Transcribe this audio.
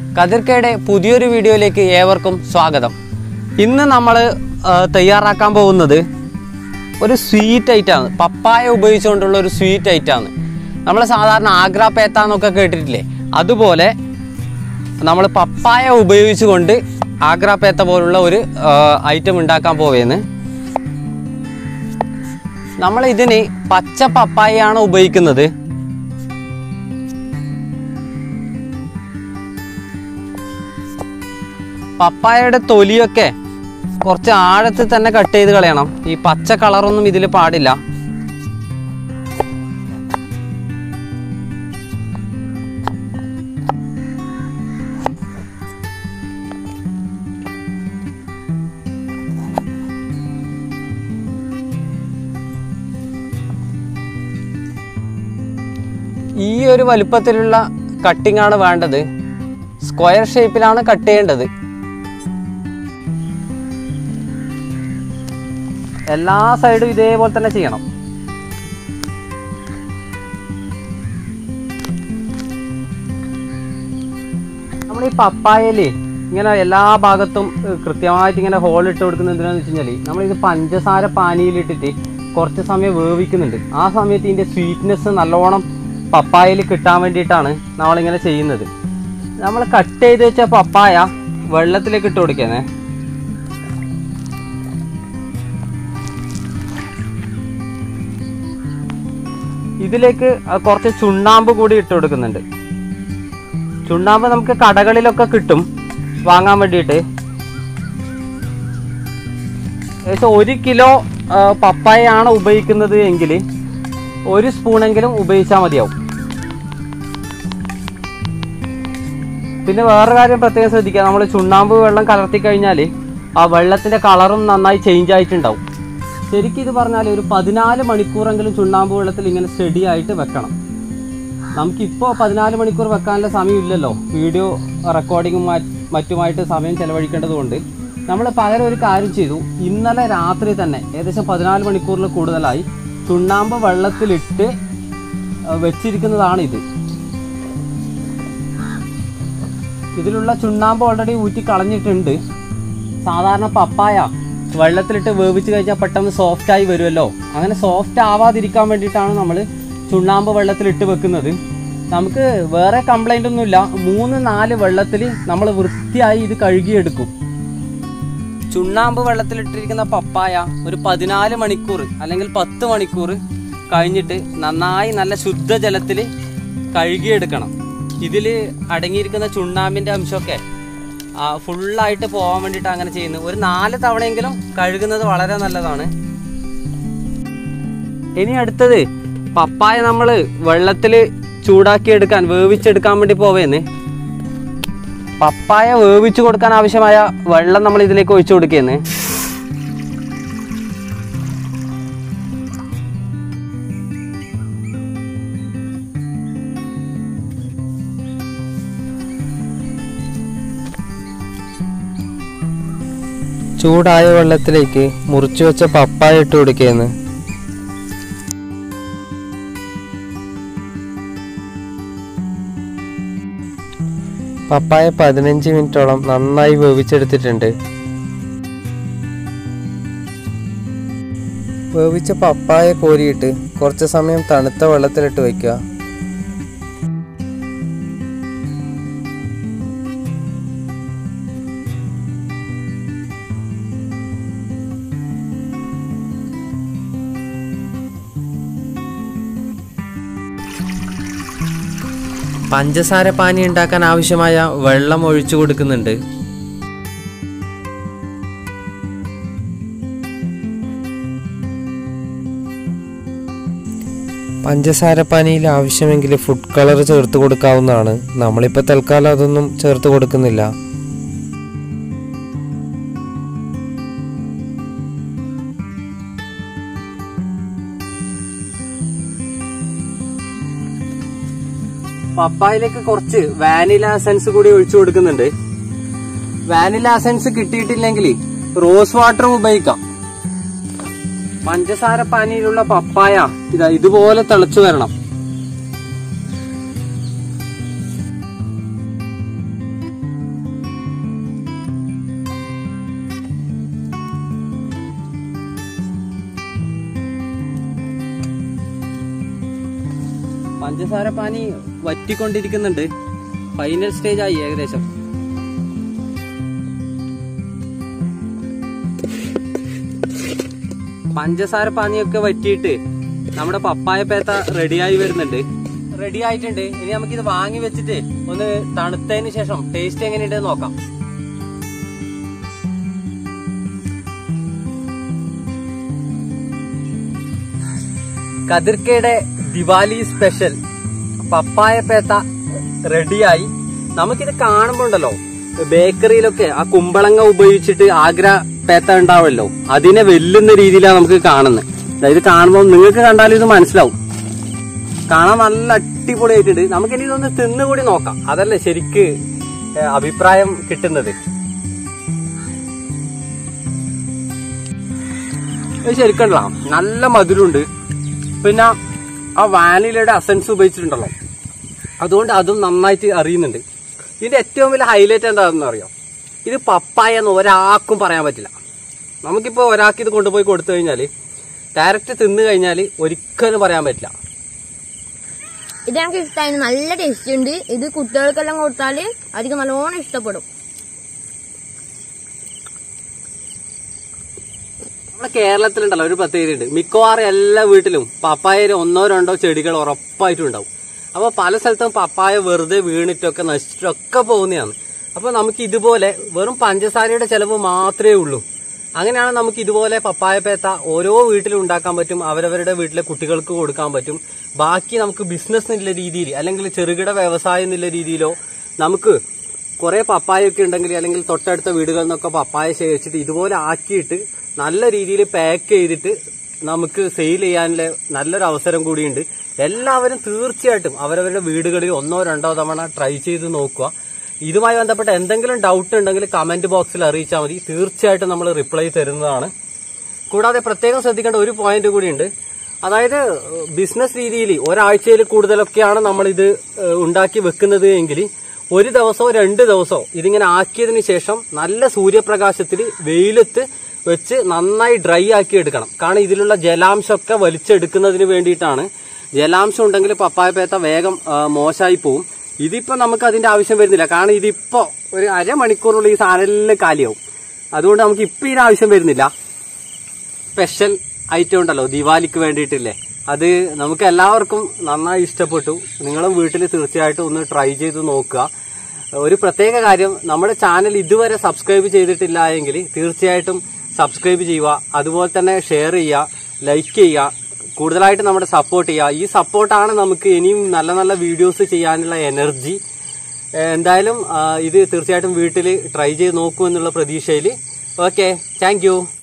കതിർക്കയുടെ പുതിയൊരു വീഡിയോയിലേക്ക് ഏവർക്കും സ്വാഗതം ഇന്ന് നമ്മൾ തയ്യാറാക്കാൻ പോകുന്നത് ഒരു സ്വീറ്റ് ഐറ്റാണ് പപ്പായ ഉപയോഗിച്ചുകൊണ്ടുള്ള ഒരു സ്വീറ്റ് ഐറ്റാണ് നമ്മൾ സാധാരണ ആഗ്ര പേത്ത എന്നൊക്കെ കേട്ടിട്ടില്ലേ അതുപോലെ നമ്മൾ പപ്പായ ഉപയോഗിച്ചുകൊണ്ട് ആഗ്ര പേത്ത പോലുള്ള ഒരു ഐറ്റം ഉണ്ടാക്കാൻ പോവേന്ന് നമ്മൾ ഇതിന് പച്ച പപ്പായയാണ് ഉപയോഗിക്കുന്നത് പപ്പായയുടെ തൊലിയൊക്കെ കുറച്ച് ആഴത്തിൽ തന്നെ കട്ട് ചെയ്ത് കളയണം ഈ പച്ച കളറൊന്നും ഇതിൽ പാടില്ല ഈ ഒരു വലുപ്പത്തിലുള്ള കട്ടിംഗ് ആണ് വേണ്ടത് സ്ക്വയർ ഷേപ്പിലാണ് കട്ട് ചെയ്യേണ്ടത് എല്ലാ സൈഡും ഇതേപോലെ തന്നെ ചെയ്യണം നമ്മൾ ഈ പപ്പായയിൽ ഇങ്ങനെ എല്ലാ ഭാഗത്തും ഏഹ്, കൃത്യമായിട്ട് ഇങ്ങനെ ഹോൾ ഇട്ട് കൊടുക്കുന്നത് എന്തിനാന്ന് വെച്ച് കഴിഞ്ഞാൽ നമ്മളിത് പഞ്ചസാര പാനിയിലിട്ടിട്ട് കുറച്ച് സമയം വേവിക്കുന്നുണ്ട് ആ സമയത്ത് ഇതിൻ്റെ സ്വീറ്റ്നെസ് നല്ലോണം പപ്പായയിൽ കിട്ടാൻ വേണ്ടിയിട്ടാണ് നമ്മളിങ്ങനെ ചെയ്യുന്നത് നമ്മൾ കട്ട് ചെയ്ത് വെച്ച പപ്പായ വെള്ളത്തിലേക്ക് ഇട്ട് കൊടുക്കുന്നേ ഇതിലേക്ക് അഹ് കുറച്ച് ചുണ്ണാമ്പ് കൂടി ഇട്ട് കൊടുക്കുന്നുണ്ട് ചുണ്ണാമ്പ് നമുക്ക് കടകളിലൊക്കെ കിട്ടും വാങ്ങാൻ വേണ്ടിയിട്ട് ഏകദേശം ഒരു കിലോ ആ, പപ്പായയാണ് ഉപയോഗിക്കുന്നത് എങ്കിൽ ഒരു സ്പൂണെങ്കിലും ഉപയോഗിച്ചാൽ മതിയാവും പിന്നെ വേറെ കാര്യം പ്രത്യേകം ശ്രദ്ധിക്കുക നമ്മൾ ചുണ്ണാമ്പ് വെള്ളം കലർത്തി കഴിഞ്ഞാൽ ആ വെള്ളത്തിൻ്റെ കളറും നന്നായി ചേഞ്ച് ആയിട്ടുണ്ടാവും ശരിക്കും ഇത് പറഞ്ഞാൽ ഒരു പതിനാല് മണിക്കൂറെങ്കിലും ചുണ്ണാമ്പ് വെള്ളത്തിൽ ഇങ്ങനെ സ്റ്റഡി ആയിട്ട് വെക്കണം നമുക്കിപ്പോൾ പതിനാല് മണിക്കൂർ വെക്കാനുള്ള സമയമില്ലല്ലോ വീഡിയോ റെക്കോർഡിങ്ങും മറ്റുമായിട്ട് സമയം ചെലവഴിക്കേണ്ടതുകൊണ്ട് നമ്മൾ പകരം ഒരു കാര്യം ചെയ്തു ഇന്നലെ രാത്രി തന്നെ ഏകദേശം പതിനാല് മണിക്കൂറിൽ കൂടുതലായി ചുണ്ണാമ്പ് വെള്ളത്തിലിട്ട് ആ, വെച്ചിരിക്കുന്നതാണ് ഇത് ഇതിലുള്ള ചുണ്ണാമ്പ് ഓൾറെഡി ഊറ്റി കളഞ്ഞിട്ടുണ്ട് സാധാരണ പപ്പായ വെള്ളത്തിലിട്ട് വേവിച്ച് കഴിഞ്ഞാൽ പെട്ടെന്ന് സോഫ്റ്റ് ആയി വരുമല്ലോ അങ്ങനെ സോഫ്റ്റ് ആവാതിരിക്കാൻ വേണ്ടിയിട്ടാണ് നമ്മൾ ചുണ്ണാമ്പ് വെള്ളത്തിലിട്ട് വെക്കുന്നത് നമുക്ക് വേറെ കംപ്ലൈൻ്റ് ഒന്നുമില്ല മൂന്ന് നാല് വെള്ളത്തിൽ നമ്മൾ വൃത്തിയായി ഇത് കഴുകിയെടുക്കും ചുണ്ണാമ്പ് വെള്ളത്തിലിട്ടിരിക്കുന്ന പപ്പായ ഒരു പതിനാല് മണിക്കൂർ അല്ലെങ്കിൽ പത്ത് മണിക്കൂർ കഴിഞ്ഞിട്ട് നന്നായി നല്ല ശുദ്ധജലത്തിൽ കഴുകിയെടുക്കണം ഇതിൽ അടങ്ങിയിരിക്കുന്ന ചുണ്ണാമ്പിൻ്റെ അംശമൊക്കെ ആ, ഫുള്ളായിട്ട് പോകാൻ വേണ്ടിയിട്ട് അങ്ങനെ ചെയ്യുന്നത് ഒരു നാല് തവണയെങ്കിലും കഴുകുന്നത് വളരെ നല്ലതാണ് ഇനി അടുത്തത് പപ്പായ നമ്മൾ വെള്ളത്തിൽ ചൂടാക്കി എടുക്കാൻ വേവിച്ചെടുക്കാൻ വേണ്ടി പോവേന്ന് പപ്പായ വേവിച്ചു കൊടുക്കാൻ ആവശ്യമായ വെള്ളം നമ്മൾ ഇതിലേക്ക് ഒഴിച്ചു കൊടുക്കുകയെന്ന് ചൂടായ വെള്ളത്തിലേക്ക് മുറിച്ചു വെച്ച പപ്പായ ഇട്ട് കൊടുക്കുകയെന്ന് പപ്പായ പതിനഞ്ച് മിനിറ്റോളം നന്നായി വേവിച്ചെടുത്തിട്ടുണ്ട് വേവിച്ച പപ്പായ കോരിയിട്ട് കുറച്ച് സമയം തണുത്ത വെള്ളത്തിലിട്ട് വയ്ക്കുക പഞ്ചസാര പാനി ഉണ്ടാക്കാൻ ആവശ്യമായ വെള്ളം ഒഴിച്ചു കൊടുക്കുന്നുണ്ട് പഞ്ചസാര പാനിയിൽ ആവശ്യമെങ്കിൽ ഫുഡ് കളർ ചേർത്ത് കൊടുക്കാവുന്നതാണ് നമ്മളിപ്പോൾ തൽക്കാലം അതൊന്നും ചേർത്ത് കൊടുക്കുന്നില്ല പപ്പായയിലേക്ക് കുറച്ച് വാനില എസൻസ് കൂടി ഒഴിച്ചു കൊടുക്കുന്നുണ്ട് വാനില എസൻസ് കിട്ടിയിട്ടില്ലെങ്കിൽ റോസ് വാട്ടറും ഉപയോഗിക്കാം പഞ്ചസാര പാനിയിലുള്ള പപ്പായ ഇതാ ഇതുപോലെ തിളച്ചു വരണം പഞ്ചസാര പാനി വറ്റിക്കൊണ്ടിരിക്കുന്നുണ്ട് ഫൈനൽ സ്റ്റേജ് ആയി ഏകദേശം പഞ്ചസാര പാനിയൊക്കെ വറ്റിയിട്ട് നമ്മുടെ പപ്പായ പേത്ത റെഡിയായി വരുന്നുണ്ട് റെഡി ആയിട്ടുണ്ട് ഇനി നമുക്ക് ഇത് വാങ്ങി വെച്ചിട്ട് ഒന്ന് തണുത്തതിന് ശേഷം ടേസ്റ്റ് എങ്ങനെയുണ്ട് നോക്കാം കതിർക്കയുടെ ദിവാലി സ്പെഷ്യൽ പപ്പായ പേത്ത റെഡിയായി നമുക്കിത് കാണുമ്പോ ഉണ്ടല്ലോ ബേക്കറിയിലൊക്കെ ആ കുമ്പളങ്ങ ഉപയോഗിച്ചിട്ട് ആഗ്ര പേത്ത ഉണ്ടാവുമല്ലോ അതിനെ വെല്ലുന്ന രീതിയിലാണ് നമുക്ക് കാണുന്നത് അതായത് കാണുമ്പോൾ നിങ്ങൾക്ക് കണ്ടാലും ഇത് മനസ്സിലാവും കാണാൻ നല്ല അടിപൊളിയായിട്ടുണ്ട് നമുക്കിനി ഇതൊന്ന് തിന്നുകൂടി നോക്കാം അതല്ലേ ശരിക്ക് ഏ, അഭിപ്രായം കിട്ടുന്നത് ഇത് ശരിക്കല്ല നല്ല മധുരമുണ്ട് പിന്നെ ആ വാനിലയുടെ അസൻസ് ഉപയോഗിച്ചിട്ടുണ്ടല്ലോ അതുകൊണ്ട് അതും നന്നായിട്ട് അറിയുന്നുണ്ട് ഇതിന്റെ ഏറ്റവും വലിയ ഹൈലൈറ്റ് എന്താണെന്ന് അറിയാം ഇത് പപ്പായ എന്ന് ഒരാൾക്കും പറയാൻ പറ്റില്ല നമുക്കിപ്പോൾ ഒരാൾക്ക് ഇത് കൊണ്ടുപോയി കൊടുത്തു കഴിഞ്ഞാൽ ഡയറക്റ്റ് തിന്നു കഴിഞ്ഞാൽ ഒരിക്കലും പറയാൻ പറ്റില്ല ഇത് എനിക്ക് ഇഷ്ടമായി നല്ല ടേസ്റ്റ് ഉണ്ട് ഇത് കുട്ടികൾക്കെല്ലാം കൊടുത്താല് അവർക്ക് നല്ലോണം ഇഷ്ടപ്പെടും നമ്മുടെ കേരളത്തിലുണ്ടല്ലോ ഒരു പ്രത്യേകത ഉണ്ട് മിക്കവാറും എല്ലാ വീട്ടിലും പപ്പായയിൽ ഒന്നോ രണ്ടോ ചെടികൾ ഉറപ്പായിട്ടും ഉണ്ടാവും അപ്പോൾ പല സ്ഥലത്തും പപ്പായ വെറുതെ വീണിട്ടൊക്കെ നശിച്ചിട്ടൊക്കെ പോകുന്നതാണ് അപ്പോൾ നമുക്ക് ഇതുപോലെ വെറും പഞ്ചസാരയുടെ ചെലവ് മാത്രമേ ഉള്ളൂ അങ്ങനെയാണ് നമുക്ക് ഇതുപോലെ പപ്പായ പേത്ത ഓരോ വീട്ടിലും ഉണ്ടാക്കാൻ പറ്റും അവരവരുടെ വീട്ടിലെ കുട്ടികൾക്ക് കൊടുക്കാൻ പറ്റും ബാക്കി നമുക്ക് ബിസിനസ് എന്നുള്ള രീതിയിൽ അല്ലെങ്കിൽ ചെറുകിട വ്യവസായം എന്നുള്ള രീതിയിലോ നമുക്ക് കുറെ പപ്പായ ഒക്കെ ഉണ്ടെങ്കിൽ അല്ലെങ്കിൽ തൊട്ടടുത്ത വീടുകളിൽ നിന്നൊക്കെ പപ്പായ ശേഖരിച്ചിട്ട് ഇതുപോലെ ആക്കിയിട്ട് നല്ല രീതിയിൽ പാക്ക് ചെയ്തിട്ട് നമുക്ക് സെയിൽ ചെയ്യാനുള്ള നല്ലൊരു അവസരം കൂടിയുണ്ട് എല്ലാവരും തീർച്ചയായിട്ടും അവരവരുടെ വീടുകളിൽ ഒന്നോ രണ്ടോ തവണ ട്രൈ ചെയ്ത് നോക്കുക ഇതുമായി ബന്ധപ്പെട്ട എന്തെങ്കിലും ഡൗട്ട് ഉണ്ടെങ്കിൽ കമന്റ് ബോക്സിൽ അറിയിച്ചാൽ മതി തീർച്ചയായിട്ടും നമ്മൾ റിപ്ലൈ തരുന്നതാണ് കൂടാതെ പ്രത്യേകം ശ്രദ്ധിക്കേണ്ട ഒരു പോയിന്റ് കൂടിയുണ്ട് അതായത് ബിസിനസ് രീതിയിൽ ഒരാഴ്ചയിൽ കൂടുതലൊക്കെയാണ് നമ്മൾ ഇത് ഏഹ്, ഉണ്ടാക്കി വെക്കുന്നത് എങ്കിൽ ഒരു ദിവസമോ രണ്ട് ദിവസമോ ഇതിങ്ങനെ ആക്കിയതിന് ശേഷം നല്ല സൂര്യപ്രകാശത്തിൽ വെയിലത്ത് വെച്ച് നന്നായി ഡ്രൈ ആക്കി എടുക്കണം കാരണം ഇതിലുള്ള ജലാംശമൊക്കെ വലിച്ചെടുക്കുന്നതിന് വേണ്ടിയിട്ടാണ് ജലാംശം ഉണ്ടെങ്കിൽ പപ്പായ പേത്ത വേഗം ആ, മോശമായി പോവും ഇതിപ്പോ നമുക്ക് അതിന്റെ ആവശ്യം വരുന്നില്ല കാരണം ഇതിപ്പോ ഒരു അരമണിക്കൂറിനുള്ളിൽ ഈ സാധനം എല്ലാം കാലിയാവും അതുകൊണ്ട് നമുക്ക് ഇപ്പൊ ഇതിന് ആവശ്യം വരുന്നില്ല സ്പെഷ്യൽ ഐറ്റം ഉണ്ടല്ലോ ദിവാലിക്ക് വേണ്ടിയിട്ടില്ലേ അത് നമുക്ക് എല്ലാവർക്കും നന്നായി ഇഷ്ടപ്പെട്ടു നിങ്ങളും വീട്ടിൽ തീർച്ചയായിട്ടും ഒന്ന് ട്രൈ ചെയ്ത് നോക്കുക ഒരു പ്രത്യേക കാര്യം നമ്മുടെ ചാനൽ ഇതുവരെ സബ്സ്ക്രൈബ് ചെയ്തിട്ടില്ല എങ്കിൽ തീർച്ചയായിട്ടും സബ്സ്ക്രൈബ് ചെയ്യുക അതുപോലെ തന്നെ ഷെയർ ചെയ്യുക ലൈക്ക് ചെയ്യുക കൂടുതലായിട്ട് നമ്മുടെ സപ്പോർട്ട് ചെയ്യുക ഈ സപ്പോർട്ടാണ് നമുക്ക് ഇനിയും നല്ല നല്ല വീഡിയോസ് ചെയ്യാനുള്ള എനർജി ഏഹ് എന്തായാലും ആ, ഇത് തീർച്ചയായിട്ടും വീട്ടിൽ ട്രൈ ചെയ്ത് നോക്കൂ എന്നുള്ള പ്രതീക്ഷയിൽ ഓക്കെ താങ്ക്